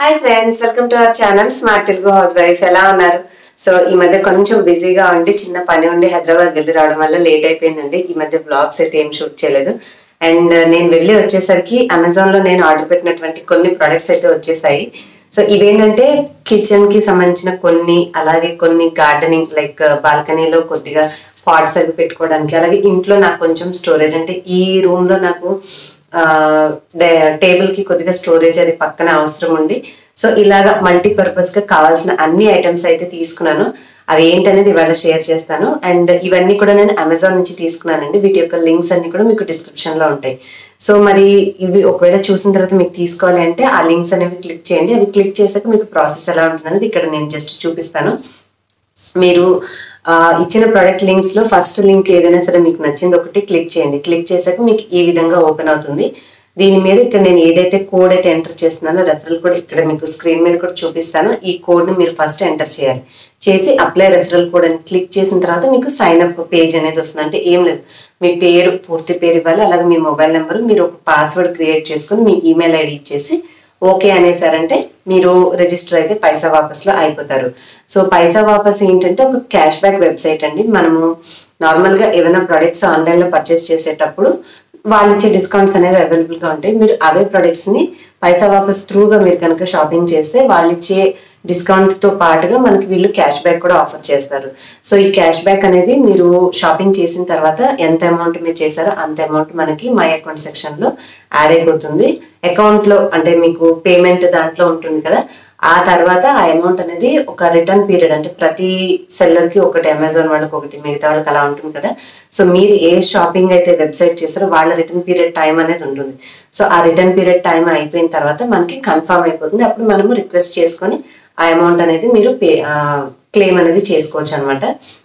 hi friends welcome to our channel smart Telugu house wife ఎలా ఉన్నారు so ఈ మధ్య కొంచెం బిజీగా ఉండి చిన్న పని ఉండి హైదరాబాద్ వెళ్ళి రావడం వల్ల లేట్ అయిపోయిందండి ఈ మధ్య బ్లాగ్స్ అయితే ఏం షూట్ చేయలేదు అండ్ నేను వెళ్ళి వచ్చేసరికి అమెజాన్ లో నేను ఆర్డర్ పెట్టినటువంటి కొన్ని ప్రొడక్ట్స్ అయితే వచ్చేసాయి సో ఇవేంటంటే కిచెన్ కి సంబంధించిన కొన్ని అలాగే కొన్ని గార్డెనింగ్ లైక్ బాల్కనీలో కొద్దిగా పాట్స్ అవి పెట్టుకోవడానికి అలాగే ఇంట్లో నాకు కొంచెం స్టోరేజ్ అంటే ఈ రూమ్ లో నాకు టేబుల్ కి కొద్దిగా స్టోరేజ్ అది పక్కన అవసరం ఉండి సో ఇలాగా మల్టీపర్పస్ గా కావాల్సిన అన్ని ఐటమ్స్ అయితే తీసుకున్నాను అవి ఏంటనేది ఇవాళ షేర్ చేస్తాను అండ్ ఇవన్నీ కూడా నేను అమెజాన్ నుంచి తీసుకున్నానండి వీటి యొక్క లింక్స్ అన్ని కూడా మీకు డిస్క్రిప్షన్ లో ఉంటాయి సో మరి ఇవి ఒకవేళ చూసిన తర్వాత మీకు తీసుకోవాలి అంటే ఆ లింక్స్ అనేవి క్లిక్ చేయండి అవి క్లిక్ చేసాక మీకు ప్రాసెస్ ఎలా ఉంటుంది అనేది ఇక్కడ నేను జస్ట్ చూపిస్తాను మీరు ఆ, ఇచ్చిన ప్రోడక్ట్ లింక్స్ లో ఫస్ట్ లింక్ ఏదైనా సరే మీకు నచ్చింది ఒకటి క్లిక్ చేయండి క్లిక్ చేశాక మీకు ఈ విధంగా ఓపెన్ అవుతుంది దీని మీద ఇక్కడ నేను ఏదైతే కోడ్ అయితే ఎంటర్ చేస్తున్నానో రెఫరల్ కోడ్ ఇక్కడ మీకు స్క్రీన్ మీద కూడా చూపిస్తాను ఈ కోడ్ ని మీరు ఫస్ట్ ఎంటర్ చేయాలి చేసి అప్లై రెఫరల్ కోడ్ అని క్లిక్ చేసిన తర్వాత మీకు సైన్ అప్ పేజ్ అనేది వస్తుంది అంటే ఏం లేదు మీ పేరు పూర్తి పేరు ఇవ్వాలి అలాగే మీ మొబైల్ నెంబర్ మీరు ఒక పాస్వర్డ్ క్రియేట్ చేసుకొని మీ ఈమెయిల్ ఐడి ఇచ్చేసి ఓకే అనేసారంటే మీరు రిజిస్టర్ అయితే పైసా వాపస్ లో అయిపోతారు సో పైసా వాపస్ ఏంటంటే ఒక క్యాష్ బ్యాక్ వెబ్సైట్ అండి మనము నార్మల్ గా ఏమైనా ప్రొడక్ట్స్ ఆన్లైన్ లో పర్చేస్ చేసేటప్పుడు వాళ్ళు ఇచ్చే డిస్కౌంట్స్ అనేవి అవైలబుల్ గా ఉంటాయి మీరు అవే ప్రొడక్ట్స్ ని పైసా వాపస్ త్రూగా మీరు కనుక షాపింగ్ చేస్తే వాళ్ళు ఇచ్చే డిస్కౌంట్ తో పాటుగా మనకి వీళ్ళు క్యాష్ బ్యాక్ కూడా ఆఫర్ చేస్తారు సో ఈ క్యాష్ బ్యాక్ అనేది మీరు షాపింగ్ చేసిన తర్వాత ఎంత అమౌంట్ మీరు చేశారో అంత అమౌంట్ మనకి మై అకౌంట్ సెక్షన్ లో యాడ్ అయిపోతుంది అకౌంట్ లో అంటే మీకు పేమెంట్ దాంట్లో ఉంటుంది కదా ఆ తర్వాత ఆ అమౌంట్ అనేది ఒక రిటర్న్ పీరియడ్ అంటే ప్రతి సెల్లర్ కి ఒకటి అమెజాన్ వాళ్ళకి ఒకటి మిగతా వాళ్ళకి అలా ఉంటుంది కదా సో మీరు ఏ షాపింగ్ అయితే వెబ్సైట్ చేస్తారో వాళ్ళ రిటర్న్ పీరియడ్ టైం అనేది ఉంటుంది సో ఆ రిటర్న్ పీరియడ్ టైం అయిపోయిన తర్వాత మనకి కన్ఫర్మ్ అయిపోతుంది అప్పుడు మనము రిక్వెస్ట్ చేసుకొని ఆ అమౌంట్ అనేది మీరు పే క్లెయిమ్ అనేది చేసుకోవచ్చు అనమాట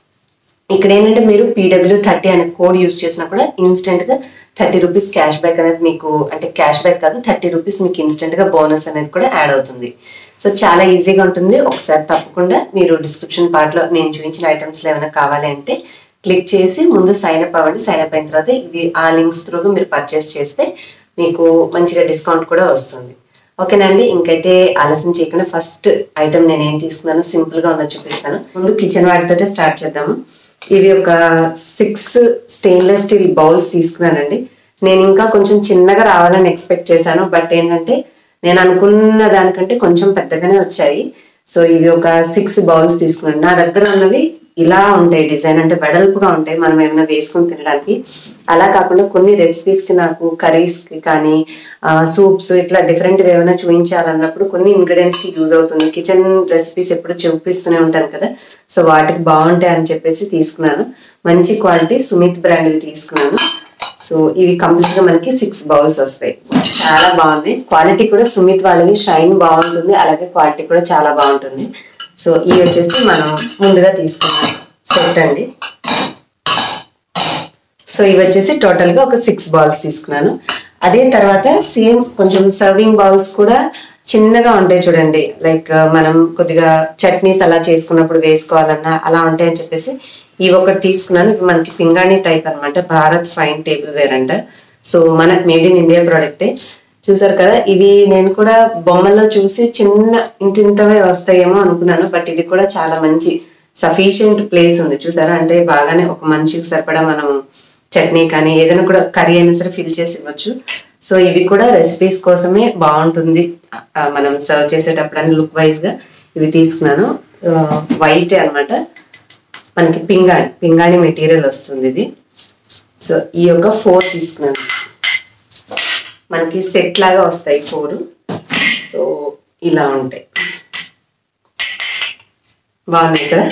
ఇక్కడ ఏంటంటే మీరు పీడబ్ల్యూ థర్టీ అనే కోడ్ యూస్ చేసినా కూడా ఇన్స్టెంట్ గా థర్టీ రూపీస్ క్యాష్ బ్యాక్ అనేది మీకు అంటే క్యాష్ బ్యాక్ కాదు థర్టీ రూపీస్ మీకు ఇన్స్టెంట్ గా బోనస్ అనేది కూడా యాడ్ అవుతుంది సో చాలా ఈజీగా ఉంటుంది ఒకసారి తప్పకుండా మీరు డిస్క్రిప్షన్ పార్ట్ లో నేను చూపించిన ఐటమ్స్ లో ఏమైనా కావాలి అంటే క్లిక్ చేసి ముందు సైన్ అప్ అవ్వండి సైన్ అప్ అయిన తర్వాత ఇవి ఆ లింక్స్ త్రూగా మీరు పర్చేస్ చేస్తే మీకు మంచిగా డిస్కౌంట్ కూడా వస్తుంది ఓకేనండి ఇంకైతే ఆలస్యం చేయకుండా ఫస్ట్ ఐటమ్ నేను ఏం తీసుకున్నాను సింపుల్ గా ఉన్నది చూపిస్తాను ముందు కిచెన్ వాటితోటే స్టార్ట్ చేద్దాము ఇవి ఒక సిక్స్ స్టెయిన్లెస్ స్టీల్ బౌల్స్ తీసుకున్నానండి నేను ఇంకా కొంచెం చిన్నగా రావాలని ఎక్స్పెక్ట్ చేశాను బట్ ఏంటంటే నేను అనుకున్న దానికంటే కొంచెం పెద్దగానే వచ్చాయి సో ఇవి ఒక సిక్స్ బౌల్స్ తీసుకున్నాను నా దగ్గర ఉన్నవి ఇలా ఉంటాయి డిజైన్ అంటే వెడల్పుగా ఉంటాయి మనం ఏమైనా వేసుకొని తినడానికి అలా కాకుండా కొన్ని రెసిపీస్ కి నాకు కర్రీస్ కి కానీ సూప్స్ ఇట్లా డిఫరెంట్ ఏమైనా చూపించాలన్నప్పుడు కొన్ని ఇంగ్రీడియంట్స్ కి యూజ్ అవుతుంది కిచెన్ రెసిపీస్ ఎప్పుడు చూపిస్తూనే ఉంటాను కదా సో వాటికి బాగుంటాయి అని చెప్పేసి తీసుకున్నాను మంచి క్వాలిటీ సుమిత్ బ్రాండ్వి తీసుకున్నాను సో ఇవి కంప్లీట్ గా మనకి సిక్స్ బౌల్స్ వస్తాయి చాలా బాగుంది క్వాలిటీ కూడా సుమిత్ వాళ్ళవి షైన్ బాగుంటుంది అలాగే క్వాలిటీ కూడా చాలా బాగుంటుంది సో ఇవి వచ్చేసి మనం ముందుగా తీసుకున్నాం సెట్ అండి సో ఇవి వచ్చేసి టోటల్ గా ఒక సిక్స్ బాల్స్ తీసుకున్నాను అదే తర్వాత సేమ్ కొంచెం సర్వింగ్ బౌల్స్ కూడా చిన్నగా ఉంటాయి చూడండి లైక్ మనం కొద్దిగా చట్నీస్ అలా చేసుకున్నప్పుడు వేసుకోవాలన్నా అలా ఉంటాయని చెప్పేసి ఇవి ఒకటి తీసుకున్నాను ఇవి మనకి పింగాణి టైప్ అన్నమాట భారత్ ఫైన్ టేబుల్ వేర్ అంట సో మన మేడ్ ఇన్ ఇండియా ప్రోడక్టే చూసారు కదా ఇవి నేను కూడా బొమ్మల్లో చూసి చిన్న ఇంత ఇంతవే వస్తాయేమో అనుకున్నాను బట్ ఇది కూడా చాలా మంచి సఫిషియంట్ ప్లేస్ ఉంది చూసారా అంటే బాగానే ఒక మనిషికి సరిపడా మనం చట్నీ కానీ ఏదైనా కూడా కర్రీ అయినా సరే ఫిల్ చేసి ఇవ్వచ్చు సో ఇవి కూడా రెసిపీస్ కోసమే బాగుంటుంది ఆ, మనం సర్వ్ చేసేటప్పుడు అని లుక్ వైజ్ గా ఇవి తీసుకున్నాను వైట్ అన్నమాట మనకి పింగాణి పింగాణి మెటీరియల్ వస్తుంది ఇది సో ఈ యొక్క ఫోర్ తీసుకున్నాను మనకి సెట్ లాగా వస్తాయి ఫోర్ సో ఇలా ఉంటాయి బాగున్నాయి కదా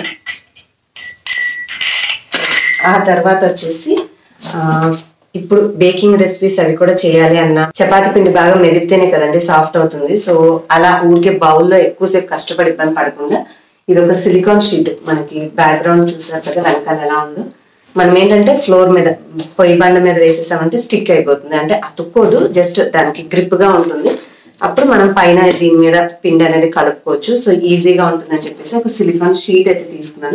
ఆ తర్వాత వచ్చేసి ఆ, ఇప్పుడు బేకింగ్ రెసిపీస్ అవి కూడా చేయాలి అన్న చపాతి పిండి బాగా మెదిపితేనే కదండి సాఫ్ట్ అవుతుంది సో అలా ఊరికే బౌల్లో ఎక్కువసేపు కష్టపడి ఇబ్బంది పడకుండా ఇది ఒక సిలికాన్ షీట్ మనకి బ్యాక్గ్రౌండ్ చూసారు కదా వెనకాల ఎలా ఉందో మనం ఏంటంటే ఫ్లోర్ మీద పొయ్యి బండ మీద వేసేసామంటే స్టిక్ అయిపోతుంది అంటే అతుక్కోదు జస్ట్ దానికి గ్రిప్ గా ఉంటుంది అప్పుడు మనం పైన దీని మీద పిండి అనేది కలుపుకోవచ్చు సో ఈజీగా ఉంటుందని చెప్పేసి ఒక సిలికాన్ షీట్ అయితే తీసుకున్నాను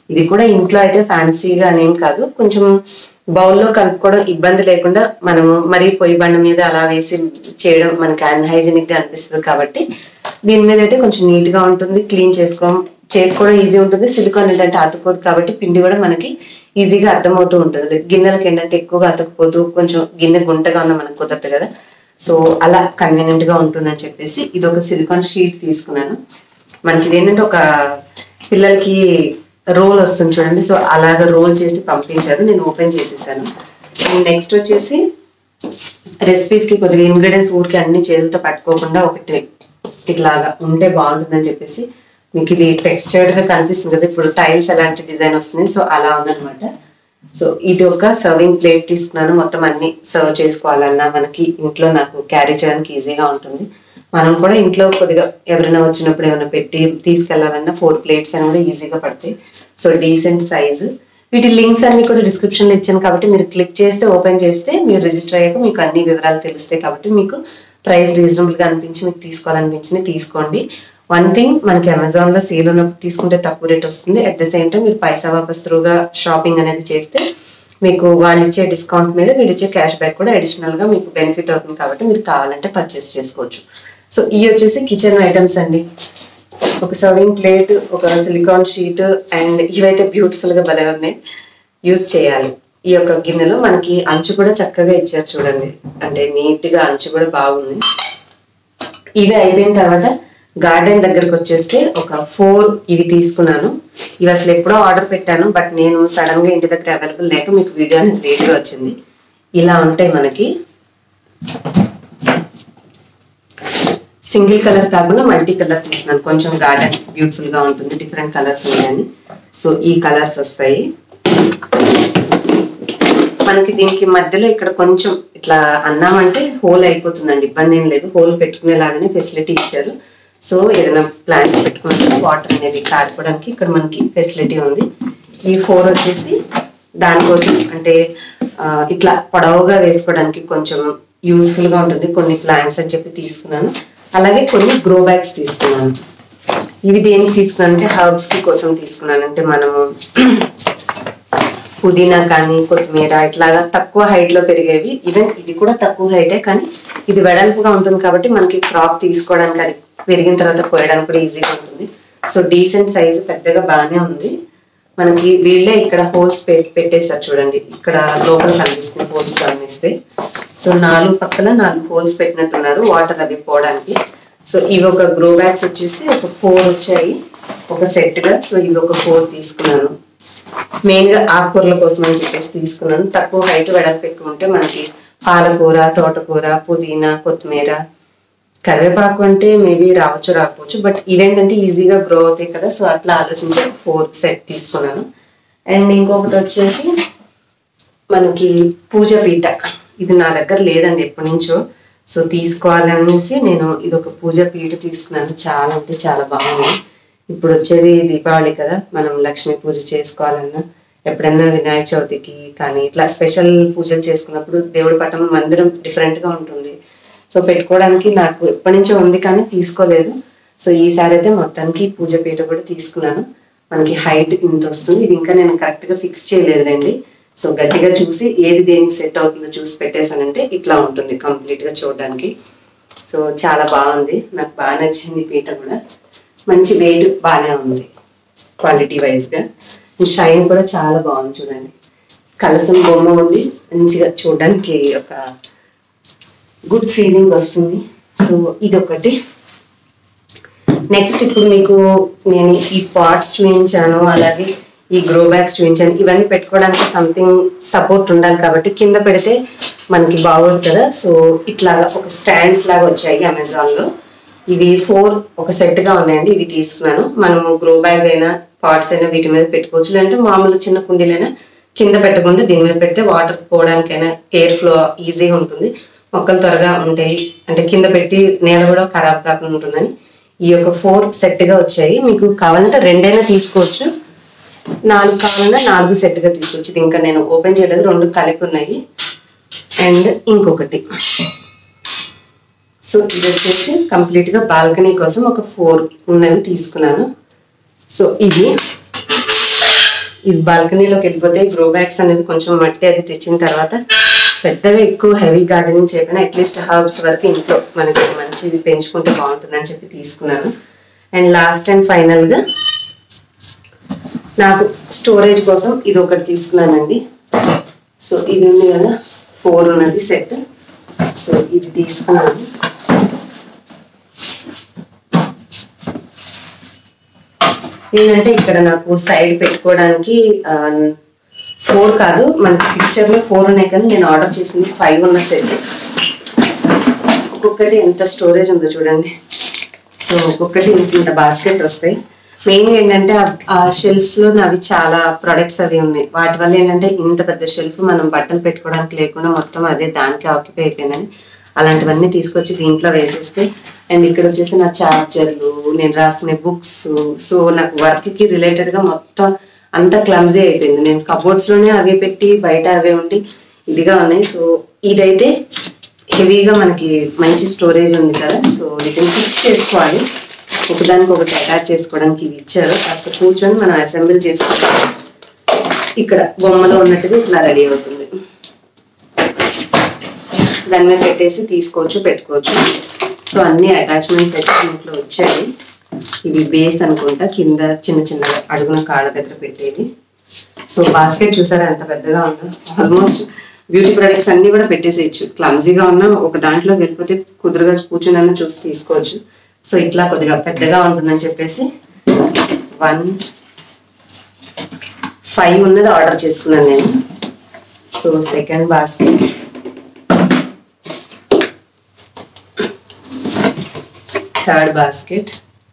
ఇది కూడా ఇంట్లో అయితే ఫ్యాన్సీగా అనేం కాదు కొంచెం బౌల్లో కలుపుకోవడం ఇబ్బంది లేకుండా మనము మరీ పొయ్యి బండ మీద అలా వేసి చేయడం మనకి అన్హైజీనిక్ గా అనిపిస్తుంది కాబట్టి దీని మీద అయితే కొంచెం నీట్ గా ఉంటుంది క్లీన్ చేసుకో చేసుకోవడం ఈజీ ఉంటుంది సిలికాన్ ఏంటంటే అతుక్కోదు కాబట్టి పిండి కూడా మనకి ఈజీగా అర్థమవుతూ ఉంటుంది గిన్నెలకి ఏంటంటే ఎక్కువగా అతుక్కుపోతూ కొంచెం గిన్నె గుంటగా ఉన్న మనకు కుదరదు కదా సో అలా కన్వీనియంట్ గా ఉంటుందని చెప్పేసి ఇది ఒక సిలికాన్ షీట్ తీసుకున్నాను మనకి ఇది ఏంటంటే ఒక పిల్లలకి రోల్ వస్తుంది చూడండి సో అలాగ రోల్ చేసి పంపించారు నేను ఓపెన్ చేసేసాను నెక్స్ట్ వచ్చేసి రెసిపీస్ కి కొద్దిగా ఇంగ్రీడియంట్స్ ఊరికి అన్ని చేతులతో పట్టుకోకుండా ఒకటి ఇట్లాగా ఉంటే బాగుంటుందని చెప్పేసి మీకు ఇది టెక్స్చర్డ్ గా కనిపిస్తుంది కదా ఇప్పుడు టైల్స్ ఎలాంటి డిజైన్ వస్తుంది సో అలా ఉందన్నమాట సో ఇది ఒక సర్వింగ్ ప్లేట్ తీసుకున్నాను మొత్తం అన్ని సర్వ్ చేసుకోవాలన్నా మనకి ఇంట్లో నాకు క్యారీ చేయడానికి ఈజీగా ఉంటుంది మనం కూడా ఇంట్లో కొద్దిగా ఎవరైనా వచ్చినప్పుడు ఏమైనా పెట్టి తీసుకెళ్లాలన్నా ఫోర్ ప్లేట్స్ అని కూడా ఈజీగా పడతాయి సో డీసెంట్ సైజు వీటి లింక్స్ అన్ని కూడా డిస్క్రిప్షన్ లో ఇచ్చాను కాబట్టి మీరు క్లిక్ చేస్తే ఓపెన్ చేస్తే మీరు రిజిస్టర్ అయ్యాక మీకు అన్ని వివరాలు తెలుస్తాయి కాబట్టి మీకు ప్రైస్ రీజనబుల్ గా అనిపించి మీకు తీసుకోవాలనిపించింది తీసుకోండి వన్ థింగ్ మనకి అమెజాన్ లో సేల్ ఉన్నప్పుడు తీసుకుంటే తక్కువ రేట్ వస్తుంది అట్ ద సేమ్ టైం మీరు పైసా వాపస్ త్రూగా షాపింగ్ అనేది చేస్తే మీకు వాళ్ళు ఇచ్చే డిస్కౌంట్ మీద వీళ్ళు ఇచ్చే క్యాష్ బ్యాక్ కూడా అడిషనల్ గా మీకు బెనిఫిట్ అవుతుంది కాబట్టి మీరు కావాలంటే పర్చేస్ చేసుకోవచ్చు సో ఇవి వచ్చేసి కిచెన్ ఐటమ్స్ అండి ఒక సర్వింగ్ ప్లేట్ ఒక సిలికాన్ షీట్ అండ్ ఇవైతే బ్యూటిఫుల్ గా భలే ఉన్నాయి యూస్ చేయాలి ఈ యొక్క గిన్నెలో మనకి అంచు కూడా చక్కగా ఇచ్చారు చూడండి అంటే నీట్ గా అంచు కూడా బాగుంది ఇవి అయిపోయిన తర్వాత గార్డెన్ దగ్గరకు వచ్చేస్తే ఒక ఫోర్ ఇవి తీసుకున్నాను ఇవి అసలు ఎప్పుడో ఆర్డర్ పెట్టాను బట్ నేను సడన్ గా ఇంటి దగ్గర అవైలబుల్ లేక మీకు వీడియో అనేది లేట్ గా వచ్చింది ఇలా ఉంటాయి మనకి సింగిల్ కలర్ కాకుండా మల్టీ కలర్ తీసుకున్నాను కొంచెం గార్డెన్ బ్యూటిఫుల్ గా ఉంటుంది డిఫరెంట్ కలర్స్ ఉన్నాయని సో ఈ కలర్స్ వస్తాయి మనకి దీనికి మధ్యలో ఇక్కడ కొంచెం ఇట్లా అన్నామంటే హోల్ అయిపోతుందండి ఇబ్బంది ఏం లేదు హోల్ పెట్టుకునేలాగానే ఫెసిలిటీ ఇచ్చారు సో ఏదైనా ప్లాంట్స్ పెట్టుకుంటే వాటర్ అనేది కారిపోవడానికి ఇక్కడ మనకి ఫెసిలిటీ ఉంది ఈ ఫోర్ వచ్చేసి దానికోసం అంటే ఆ, ఇట్లా పొడవుగా వేసుకోవడానికి కొంచెం యూస్ఫుల్ గా ఉంటుంది కొన్ని ప్లాంట్స్ అని చెప్పి తీసుకున్నాను అలాగే కొన్ని గ్రో బ్యాగ్స్ తీసుకున్నాను ఇవి దేనికి తీసుకున్నాను అంటే హర్బ్స్ కి కోసం తీసుకున్నాను అంటే మనము పుదీనా కానీ కొత్తిమీర ఇట్లాగా తక్కువ హైట్ లో పెరిగేవి ఈవెన్ ఇది కూడా తక్కువ హైటే కానీ ఇది వెడల్పుగా ఉంటుంది కాబట్టి మనకి క్రాప్ తీసుకోవడానికి అది పెరిగిన తర్వాత కోయడానికి కూడా ఈజీగా ఉంటుంది సో డీసెంట్ సైజు పెద్దగా బాగానే ఉంది మనకి వీళ్ళే ఇక్కడ హోల్స్ పెట్టేశారు చూడండి ఇక్కడ లోపల కనిపిస్తుంది హోల్స్ కనిపిస్తే సో నాలుగు పక్కల నాలుగు హోల్స్ పెట్టినట్టున్నారు వాటర్ అవి పోవడానికి సో ఇవి ఒక గ్రో బ్యాగ్స్ వచ్చేసి ఒక ఫోర్ వచ్చాయి ఒక సెట్ గా సో ఇవి ఒక ఫోర్ తీసుకున్నాను మెయిన్ గా ఆకుకూరల కోసం అని చెప్పేసి తీసుకున్నాను తక్కువ హైట్ వెడల్పు ఎక్కువ ఉంటే మనకి పాలకూర తోటకూర పుదీనా కొత్తిమీర కరివేపాకు అంటే మేబీ రావచ్చు రాకపోవచ్చు బట్ ఇవేంటంటే ఈజీగా గ్రో అవుతాయి కదా సో అట్లా ఆలోచించి ఫోర్ సెట్ తీసుకున్నాను అండ్ ఇంకొకటి వచ్చేసి మనకి పూజ పీట ఇది నా దగ్గర లేదండి ఎప్పటి నుంచో సో తీసుకోవాలనేసి నేను ఇది ఒక పూజ పీట తీసుకున్నాను చాలా అంటే చాలా బాగుంది ఇప్పుడు వచ్చేది దీపావళి కదా మనం లక్ష్మీ పూజ చేసుకోవాలన్నా ఎప్పుడన్నా వినాయక చవితికి కానీ ఇట్లా స్పెషల్ పూజలు చేసుకున్నప్పుడు దేవుడి పటం మందిరం డిఫరెంట్ గా ఉంటుంది సో పెట్టుకోవడానికి నాకు ఎప్పటి నుంచో ఉంది కానీ తీసుకోలేదు సో ఈసారి అయితే మొత్తానికి పూజ పీట కూడా తీసుకున్నాను మనకి హైట్ ఇంత వస్తుంది ఇది ఇంకా నేను కరెక్ట్ గా ఫిక్స్ చేయలేదులేండి సో గట్టిగా చూసి ఏది దేనికి సెట్ అవుతుందో చూసి పెట్టేశానంటే ఇట్లా ఉంటుంది కంప్లీట్ గా చూడడానికి సో చాలా బాగుంది నాకు బాగా నచ్చింది ఈ పీట కూడా మంచి వెయిట్ బాగానే ఉంది క్వాలిటీ వైజ్ గా షైన్ కూడా చాలా బాగుంది చూడండి కలసం బొమ్మ ఉండి మంచిగా చూడడానికి ఒక గుడ్ ఫీలింగ్ వస్తుంది సో ఇది ఒకటి నెక్స్ట్ ఇప్పుడు మీకు నేను ఈ పాట్స్ చూపించాను అలాగే ఈ గ్రో బ్యాగ్స్ చూపించాను ఇవన్నీ పెట్టుకోవడానికి సంథింగ్ సపోర్ట్ ఉండాలి కాబట్టి కింద పెడితే మనకి బాగోదు కదా సో ఇట్లాగా ఒక స్టాండ్స్ లాగా వచ్చాయి అమెజాన్ లో ఇవి ఫోర్ ఒక సెట్ గా ఉన్నాయండి ఇవి తీసుకున్నాను మనము గ్రో బ్యాగ్ అయినా పాట్స్ అయినా వీటి మీద పెట్టుకోవచ్చు లేదంటే మామూలు చిన్న కుండీలైనా కింద పెట్టకుండా దీని మీద పెడితే వాటర్ పోవడానికైనా ఎయిర్ ఫ్లో ఈజీగా ఉంటుంది మొక్కలు త్వరగా ఉంటాయి అంటే కింద పెట్టి నేల కూడా ఖరాబ్ కాకుండా ఉంటుందని ఈ యొక్క ఫోర్ సెట్ గా వచ్చాయి మీకు కావాలంటే రెండైనా తీసుకోవచ్చు నాలుగు కావాలన్నా నాలుగు సెట్ గా తీసుకోవచ్చు ఇది ఇంకా నేను ఓపెన్ చేయలేదు రెండు కలిపి ఉన్నాయి అండ్ ఇంకొకటి సో ఇది వచ్చేసి కంప్లీట్ గా బాల్కనీ కోసం ఒక ఫోర్ ఉన్నవి తీసుకున్నాను సో ఇవి ఇది బాల్కనీలోకి వెళ్ళిపోతే గ్రో బ్యాగ్స్ అనేవి కొంచెం మట్టి అది తెచ్చిన తర్వాత పెద్దగా ఎక్కువ హెవీ గార్డెనింగ్ చేయకపోయినా అట్లీస్ట్ హర్బ్స్ వరకు ఇంట్లో మనకి మంచిది పెంచుకుంటే బాగుంటుందని చెప్పి తీసుకున్నాను అండ్ లాస్ట్ అండ్ ఫైనల్ గా నాకు స్టోరేజ్ కోసం ఇది ఒకటి తీసుకున్నానండి సో ఇది ఉంది కదా ఫోర్ ఉన్నది సెట్ సో ఇది తీసుకున్నాను ఏంటంటే ఇక్కడ నాకు సైడ్ పెట్టుకోవడానికి ఫోర్ కాదు మన పిక్చర్ లో ఫోర్ ఉన్నాయి కానీ నేను ఆర్డర్ చేసింది ఫైవ్ ఉన్న సెట్ ఒక్కొక్కటి ఎంత స్టోరేజ్ ఉందో చూడండి సో ఒక్కొక్కటి ఇంత ఇంత బాస్కెట్ వస్తాయి మెయిన్ ఏంటంటే ఆ- ఆ షెల్ఫ్స్ లో నావి చాలా ప్రొడక్ట్స్ అవి ఉన్నాయి వాటి వల్ల ఏంటంటే ఇంత పెద్ద షెల్ఫ్ మనం బట్టలు పెట్టుకోవడానికి లేకుండా మొత్తం అదే దానికి ఆక్యుపై అయిపోయిందని అలాంటివన్నీ తీసుకొచ్చి దీంట్లో వేసేస్తే అండ్ ఇక్కడ వచ్చేసి నా చార్జర్లు నేను రాసుకునే బుక్స్ సో నాకు వర్క్ కి రిలేటెడ్ గా మొత్తం అంతా క్లమ్జీ అయిపోయింది నేను కబోర్డ్స్ లోనే అవే పెట్టి బయట అవే ఉండి ఇదిగా ఉన్నాయి సో ఇదైతే హెవీగా మనకి మంచి స్టోరేజ్ ఉంది కదా సో వీటిని ఫిక్స్ చేసుకోవాలి ఒకదానికి ఒకటి అటాచ్ చేసుకోవడానికి ఇవి ఇచ్చారు కాస్త కూర్చొని మనం అసెంబ్లీ చేసుకోవాలి ఇక్కడ బొమ్మలో ఉన్నట్టుగా ఇట్లా రెడీ అవుతుంది దాని మీద పెట్టేసి తీసుకోవచ్చు పెట్టుకోవచ్చు సో అన్ని అటాచ్మెంట్స్ అయితే ఇంట్లో వచ్చాయి ఇవి బేస్ అనుకుంటా కింద చిన్న చిన్న అడుగున కాళ్ళ దగ్గర పెట్టేది సో బాస్కెట్ చూసారా ఎంత పెద్దగా ఉందో ఆల్మోస్ట్ బ్యూటీ ప్రొడక్ట్స్ అన్ని కూడా పెట్టేసేయచ్చు క్లమ్జీగా ఉన్నా ఒక దాంట్లో వెళ్ళిపోతే కుదురుగా కూర్చుని చూసి తీసుకోవచ్చు సో ఇట్లా కొద్దిగా పెద్దగా ఉంటుందని చెప్పేసి వన్ ఫైవ్ ఉన్నది ఆర్డర్ చేసుకున్నాను నేను so second basket third basket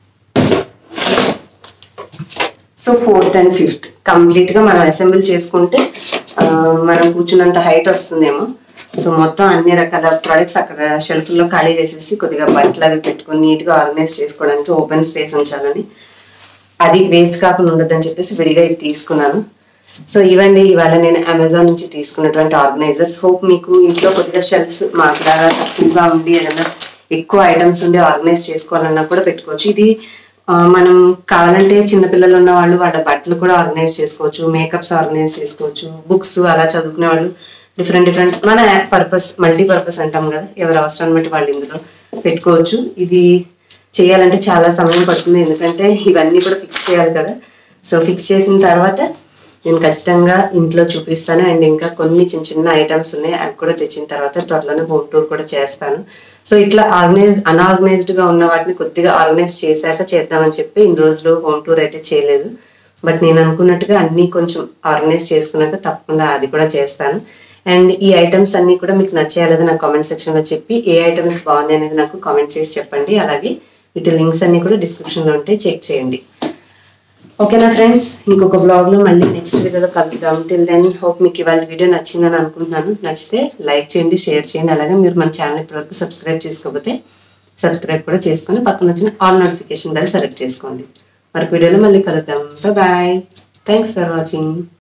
so fourth and fifth complete గా మనం అసెంబుల్ చేసుకుంటే ఆ, మనం కూర్చున్నంత హైట్ వస్తుందేమో సో మొత్తం అన్ని రకాల ప్రొడక్ట్స్ అక్కడ షెల్ఫ్ లో ఖాళీ చేసేసి కొద్దిగా బట్టలు అవి పెట్టుకొని నీట్ గా ఆర్గనైజ్ చేసుకోవడానికి ఓపెన్ స్పేస్ ఉంచాలని అది వేస్ట్ కాకుండా ఉండదని చెప్పేసి విడిగా ఇది తీసుకున్నాను సో ఇవండి ఇవాళ నేను అమెజాన్ నుంచి తీసుకున్నటువంటి ఆర్గనైజర్స్ హోప్ మీకు ఇంట్లో కొద్దిగా షెల్ఫ్స్ మాకులాగా తక్కువగా ఉండి ఏదైనా ఎక్కువ ఐటమ్స్ ఉండి ఆర్గనైజ్ చేసుకోవాలన్నా కూడా పెట్టుకోవచ్చు ఇది ఆ, మనం కావాలంటే చిన్నపిల్లలు ఉన్న వాళ్ళు వాళ్ళ బట్టలు కూడా ఆర్గనైజ్ చేసుకోవచ్చు మేకప్స్ ఆర్గనైజ్ చేసుకోవచ్చు బుక్స్ అలా చదువుకునే వాళ్ళు డిఫరెంట్ డిఫరెంట్ మన పర్పస్ మల్టీ పర్పస్ అంటాం కదా ఎవరి అవసరాన్ని బట్టి వాళ్ళు ఇందులో పెట్టుకోవచ్చు ఇది చేయాలంటే చాలా సమయం పడుతుంది ఎందుకంటే ఇవన్నీ కూడా ఫిక్స్ చేయాలి కదా సో ఫిక్స్ చేసిన తర్వాత నేను ఖచ్చితంగా ఇంట్లో చూపిస్తాను అండ్ ఇంకా కొన్ని చిన్న చిన్న ఐటమ్స్ ఉన్నాయి అవి కూడా తెచ్చిన తర్వాత త్వరలోనే హోమ్ టూర్ కూడా చేస్తాను సో ఇట్లా ఆర్గనైజ్ అన్ఆర్గనైజ్డ్ గా ఉన్న వాటిని కొద్దిగా ఆర్గనైజ్ చేశాక చేద్దామని చెప్పి ఇన్ని రోజులు హోమ్ టూర్ అయితే చేయలేదు బట్ నేను అనుకున్నట్టుగా అన్ని కొంచెం ఆర్గనైజ్ చేసుకున్నాక తప్పకుండా అది కూడా చేస్తాను అండ్ ఈ ఐటమ్స్ అన్ని కూడా మీకు నచ్చేయాలని నాకు కామెంట్ సెక్షన్ లో చెప్పి ఏ ఐటమ్స్ బాగుంది అనేది నాకు కామెంట్ చేసి చెప్పండి అలాగే వీటి లింక్స్ అన్ని కూడా డిస్క్రిప్షన్ లో ఉంటే చెక్ చేయండి ఓకేనా ఫ్రెండ్స్ ఇంకొక బ్లాగ్ లో మళ్ళీ నెక్స్ట్ వీడియోలో కలుద్దాం టిల్ దెన్ హోప్ మీకు ఇవాళ వీడియో నచ్చిందని అనుకుంటున్నాను నచ్చితే లైక్ చేయండి షేర్ చేయండి అలాగే మీరు మన ఛానల్ ఇప్పటివరకు సబ్స్క్రైబ్ చేసుకోకపోతే సబ్స్క్రైబ్ కూడా చేసుకొని పక్కన వచ్చిన ఆల్ నోటిఫికేషన్ ద్వారా సెలెక్ట్ చేసుకోండి మరొక వీడియోలో మళ్ళీ కలుద్దాం బాయ్ థ్యాంక్స్ ఫర్ వాచింగ్